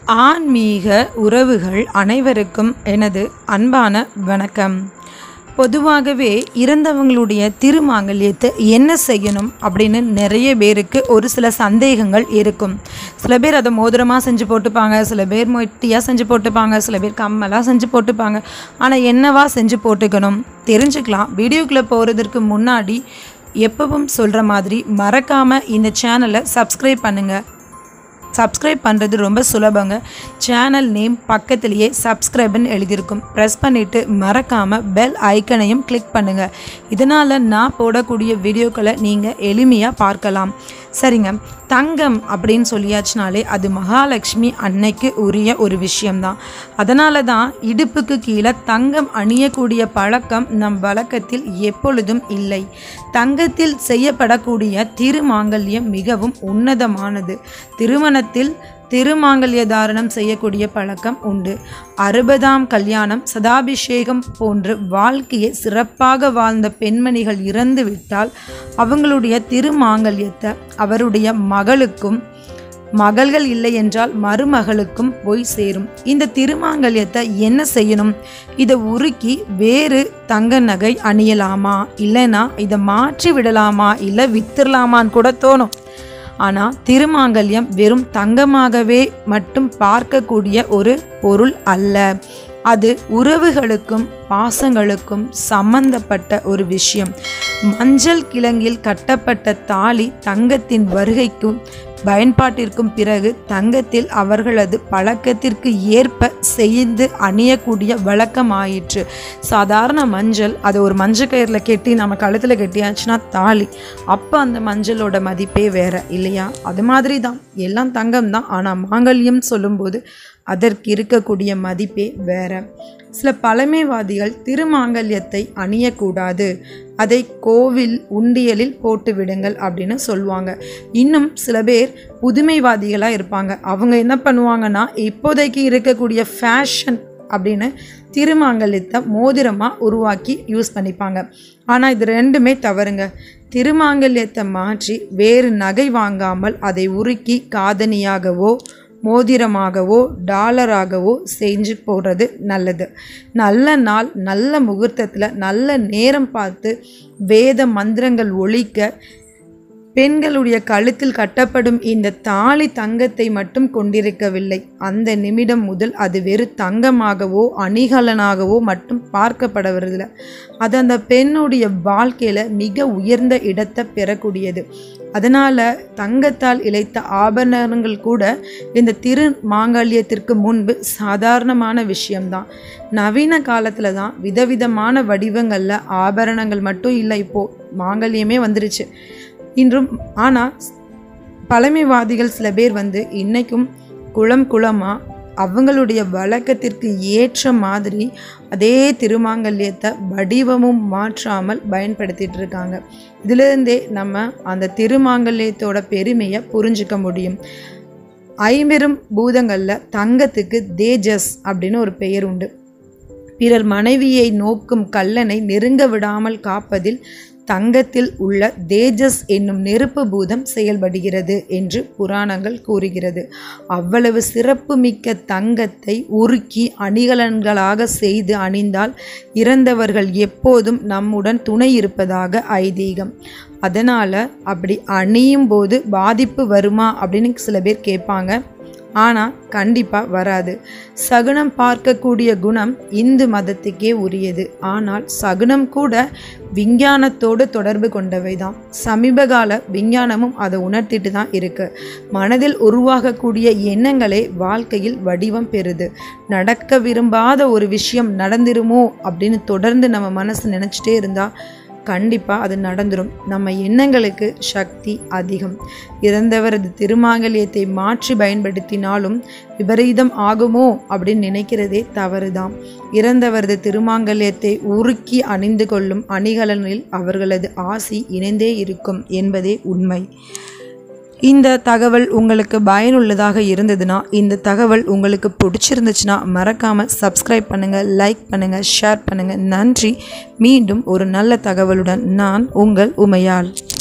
ஆன்மீக உறவுகள் அனைவருக்கும் எனது அன்பான வணக்கம் பொதுவாகவே இறந்தவங்களுடைய திருமாங்கல்யத்தை என்ன செய்யணும் அப்படின்னு நிறைய பேருக்கு ஒரு சில சந்தேகங்கள் இருக்கும் சில பேர் அதை மோதிரமாக செஞ்சு போட்டுப்பாங்க சில பேர் மொட்டியாக செஞ்சு போட்டுப்பாங்க சில பேர் கம்மலாக செஞ்சு போட்டுப்பாங்க ஆனால் என்னவா செஞ்சு போட்டுக்கணும் தெரிஞ்சுக்கலாம் வீடியோக்குள்ளே போகிறதுக்கு முன்னாடி எப்பவும் சொல்கிற மாதிரி மறக்காமல் இந்த சேனலை சப்ஸ்கிரைப் பண்ணுங்கள் சப்ஸ்கிரைப் பண்ணுறது ரொம்ப சுலபங்க சேனல் நேம் பக்கத்துலேயே சப்ஸ்கிரைப்னு எழுதியிருக்கும் ப்ரெஸ் பண்ணிவிட்டு மறக்காமல் பெல் ஐக்கனையும் கிளிக் பண்ணுங்கள் இதனால் நான் போடக்கூடிய வீடியோக்களை நீங்கள் எளிமையாக பார்க்கலாம் சரிங்க தங்கம் அப்படின்னு சொல்லியாச்சுனாலே அது மகாலட்சுமி அன்னைக்கு உரிய ஒரு விஷயம்தான் அதனால தான் இடுப்புக்கு கீழே தங்கம் அணியக்கூடிய பழக்கம் நம் வழக்கத்தில் எப்பொழுதும் இல்லை தங்கத்தில் செய்யப்படக்கூடிய திருமாங்கல்யம் மிகவும் உன்னதமானது திருமணத்தில் திருமாங்கல்ய தாரணம் செய்யக்கூடிய பழக்கம் உண்டு அறுபதாம் கல்யாணம் சதாபிஷேகம் போன்று வாழ்க்கையை சிறப்பாக வாழ்ந்த பெண்மணிகள் இறந்து விட்டால் அவங்களுடைய திருமாங்கல்யத்தை அவருடைய மகளுக்கும் மகள்கள் இல்லை என்றால் மருமகளுக்கும் போய் சேரும் இந்த திருமாங்கல்யத்தை என்ன செய்யணும் இதை உருக்கி வேறு தங்க நகை அணியலாமா இல்லைன்னா இதை மாற்றி விடலாமா இல்லை வித்துடலாமான்னு கூட தோணும் ஆனால் திருமாங்கல்யம் வெறும் தங்கமாகவே மட்டும் பார்க்கக்கூடிய ஒரு பொருள் அல்ல அது உறவுகளுக்கும் பாசங்களுக்கும் சம்பந்தப்பட்ட ஒரு விஷயம் மஞ்சள் கிழங்கில் கட்டப்பட்ட தாலி தங்கத்தின் வருகைக்கும் பயன்பாட்டிற்கும் பிறகு தங்கத்தில் அவர்களது பழக்கத்திற்கு ஏற்ப செய்து அணியக்கூடிய வழக்கம் ஆயிற்று சாதாரண மஞ்சள் அதை ஒரு மஞ்சள் கயிறில் கெட்டி நம்ம கழுத்தில் கெட்டியாச்சுன்னா தாலி அப்போ அந்த மஞ்சளோட மதிப்பே வேற இல்லையா அது மாதிரி தான் எல்லாம் தங்கம் தான் ஆனால் மாங்கல்யம் சொல்லும்போது அதற்கு இருக்கக்கூடிய மதிப்பே வேற சில பழமைவாதிகள் திருமாங்கல்யத்தை அணியக்கூடாது அதை கோவில் உண்டியலில் போட்டு விடுங்கள் அப்படின்னு சொல்லுவாங்க இன்னும் சில பேர் புதுமைவாதிகளாக இருப்பாங்க அவங்க என்ன பண்ணுவாங்கன்னா இப்போதைக்கு இருக்கக்கூடிய ஃபேஷன் அப்படின்னு திருமாங்கல்யத்தை மோதிரமாக உருவாக்கி யூஸ் பண்ணிப்பாங்க ஆனால் இது ரெண்டுமே தவறுங்க திருமாங்கல்யத்தை மாற்றி வேறு நகை வாங்காமல் அதை உருக்கி காதணியாகவோ மோதிரமாகவோ டாலராகவோ செஞ்சு போடுறது நல்லது நல்ல நாள் நல்ல முகூர்த்தத்தில் நல்ல நேரம் பார்த்து வேத மந்திரங்கள் ஒழிக்க பெண்களுடைய கழுத்தில் கட்டப்படும் இந்த தாலி தங்கத்தை மட்டும் கொண்டிருக்கவில்லை அந்த நிமிடம் முதல் அது வெறும் தங்கமாகவோ அணிகலனாகவோ மட்டும் பார்க்கப்படவில்லை அது அந்த பெண்ணுடைய வாழ்க்கையில் மிக உயர்ந்த இடத்தை பெறக்கூடியது அதனால் தங்கத்தால் இழைத்த ஆபரணங்கள் கூட இந்த திரு மாங்கல்யத்திற்கு முன்பு சாதாரணமான விஷயம்தான் நவீன காலத்தில் தான் விதவிதமான வடிவங்களில் ஆபரணங்கள் மட்டும் இல்லை இப்போது மாங்கல்யமே வந்துருச்சு இன்றும் ஆனால் பழமைவாதிகள் சில பேர் வந்து இன்றைக்கும் குளம் குளமாக அவங்களுடைய வழக்கத்திற்கு ஏற்ற மாதிரி அதே திருமாங்கல்யத்தை வடிவமும் மாற்றாமல் பயன்படுத்திட்டு இருக்காங்க இதிலிருந்தே நம்ம அந்த திருமாங்கல்யத்தோட பெருமையை புரிஞ்சுக்க முடியும் ஐம்பெரும் பூதங்களில் தங்கத்துக்கு தேஜஸ் அப்படின்னு ஒரு பெயர் உண்டு பிறர் மனைவியை நோக்கும் கல்லனை நெருங்க விடாமல் காப்பதில் தங்கத்தில் உள்ள தேஜஸ் என்னும் நெருப்பு பூதம் செயல்படுகிறது என்று புராணங்கள் கூறுகிறது அவ்வளவு சிறப்பு மிக்க தங்கத்தை உருக்கி அணிகலன்களாக செய்து அணிந்தால் இறந்தவர்கள் எப்போதும் நம்முடன் துணை இருப்பதாக ஐதீகம் அதனால் அப்படி அணியும் போது பாதிப்பு வருமா அப்படின்னு சில பேர் கேட்பாங்க ஆனால் கண்டிப்பாக வராது சகுனம் பார்க்கக்கூடிய குணம் இந்து மதத்துக்கே உரியது ஆனால் சகுனம் கூட விஞ்ஞானத்தோடு தொடர்பு கொண்டவை தான் சமீபகால விஞ்ஞானமும் அதை உணர்த்திட்டு தான் இருக்கு மனதில் உருவாகக்கூடிய எண்ணங்களே வாழ்க்கையில் வடிவம் பெறுது நடக்க விரும்பாத ஒரு விஷயம் நடந்துருமோ அப்படின்னு தொடர்ந்து நம்ம மனசு நினச்சிட்டே இருந்தால் கண்டிப்பாக அது நடந்துடும் நம்ம எண்ணங்களுக்கு சக்தி அதிகம் இறந்தவரது திருமாங்கல்யத்தை மாற்றி பயன்படுத்தினாலும் விபரீதம் ஆகுமோ அப்படின்னு நினைக்கிறதே தவறுதான் இறந்தவரது திருமாங்கல்யத்தை உருக்கி அணிந்து கொள்ளும் அணிகலனில் அவர்களது ஆசி இணைந்தே இருக்கும் என்பதே உண்மை இந்த தகவல் உங்களுக்கு பயனுள்ளதாக இருந்ததுன்னா இந்த தகவல் உங்களுக்கு பிடிச்சிருந்துச்சுன்னா மறக்காமல் சப்ஸ்கிரைப் பண்ணுங்கள் லைக் பண்ணுங்கள் ஷேர் பண்ணுங்கள் நன்றி மீண்டும் ஒரு நல்ல தகவலுடன் நான் உங்கள் உமையாள்